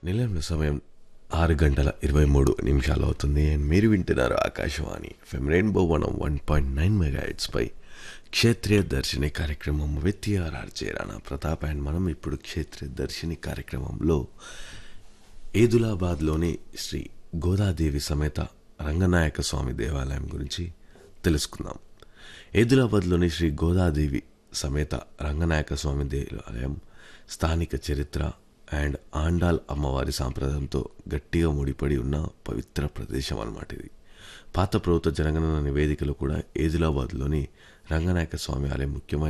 నిలయంలో సమయం ఆరు గంటల ఇరవై మూడు నిమిషాలు అవుతుంది అండ్ మీరు వింటున్నారు Akashvani FM rainbow one one point nine mega పై క్షేత్రీయ దర్శిని కార్యక్రమం విత్ ఆర్ఆర్ చేరానా ప్రతాప్ అండ్ మనం ఇప్పుడు క్షేత్రీయ దర్శిని కార్యక్రమంలో ఏదులాబాద్లోని శ్రీ గోదాదేవి సమేత రంగనాయక స్వామి దేవాలయం గురించి తెలుసుకుందాం ఏదులాబాద్లోని శ్రీ గోదాదేవి సమేత రంగనాయక స్వామి దేవాలయం స్థానిక చరిత్ర అండ్ ఆండాల్ అమ్మవారి సాంప్రదాయంతో గట్టిగా ముడిపడి ఉన్న పవిత్ర ప్రదేశం అన్నమాట ఇది పాత ప్రభుత్వ జనగణన నివేదికలో కూడా ఏదిలాబాద్లోని రంగనాయక స్వామి ఆలయం ముఖ్యమైన